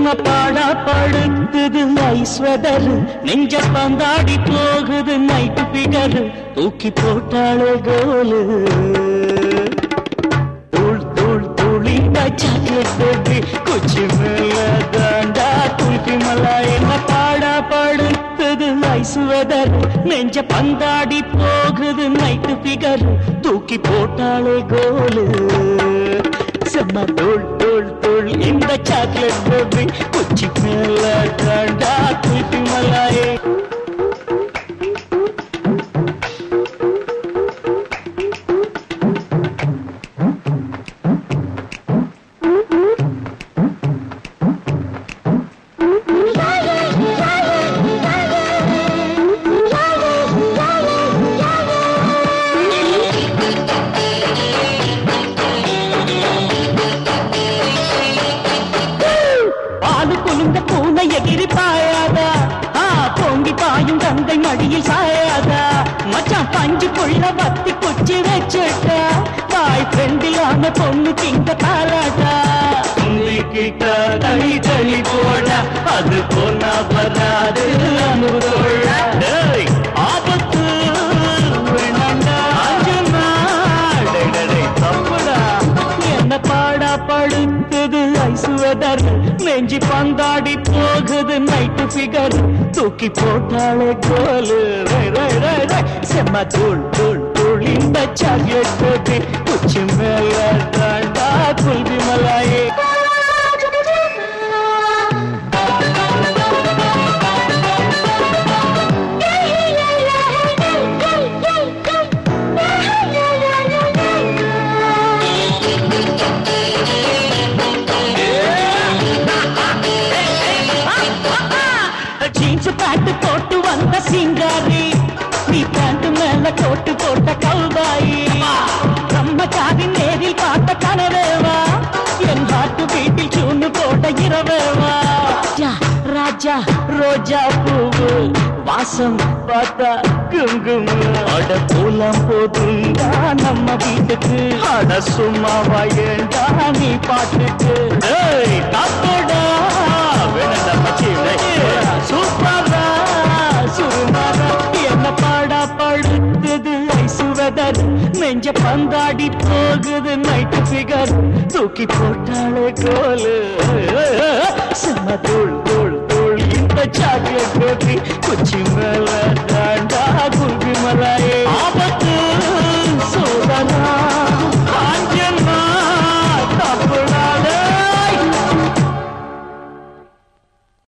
என்ன பாடா படுத்துது ஐஸ்வதர் நெஞ்ச பந்தாடி போகுது நைட்டு பிகர் தூக்கி போட்டாளே கோலு தூள் தூள் துளிந்த சாக்லேட் பேபி குச்சி மேல தாண்டா குல்பி மலா என்ன பாடா படுத்தது ஐசுவதர் நெஞ்ச பந்தாடி போகுது நைட்டு பிகர் தூக்கி போட்டாளே கோலு செம்ம தூள் தூள் தூள் இந்த சாக்லேட் பேபி குச்சி மேல தாண்டா குல்பி மலாயே பாலு குலுங்க பூனை எகிரி பாயாதா ஆ பொங்கி பாயும் கங்கை மடியில் சாயாதா மச்சான் பஞ்சு புள்ள வத்தி குச்சி வச்சுட்டா பாய் ஃப்ரெண்டிலான பொண்ணுக்கு இங்க தாளாட்டா கிட்ட தனி தனி போட அது போனா வராது அனுரோழ ஆபத்து வேணாண்டா அஞ்சு நாள் டேய், டேய், டேய், தப்புடா என்ன பாடா படுத்துது ஐசுவதர் நெஞ்சி பந்தாடி போகுது நைட்டு பிகர் தூக்கி போட்டாளே கோலு ரை, ரை, ரை, ரை. செம்ம தூள் தூள் தூள் இந்த சாக்லேட் பேபி குச்சி மேல தாண்டா குல்வி மலாயே ஜீன்ஸ் பேண்ட் போட்டு வந்த சிங்காரி நீ பேண்ட் மேல கோட்டு போட்ட கல்வாயி பிரம்மச்சாரி நேரில் பார்த்த கனவேவா என் ஹார்ட் வீட்டில் சூன்னு போட்ட இரவேவா ராஜா, ராஜா ரோஜா பூவு வாசம் பார்த்தா குங்கும அட பூலம் போதுண்டா நம்ம வீட்டுக்கு அட சும்மாவா ஏண்டா நீ பாட்டுக்கு ஏய், தப்போடா வேணடா மச்சினை சூப்பரா சுருமாரா என்ன பாடா படுத்தது ஐசுவதர் நெஞ்ச பந்தாடி போகுது நைட்டு பிகர் தூக்கி போட்டாளே கோலு செம்ம தூள் தூள் தூள் இந்த சாக்லேட் பேபி குச்சி மேல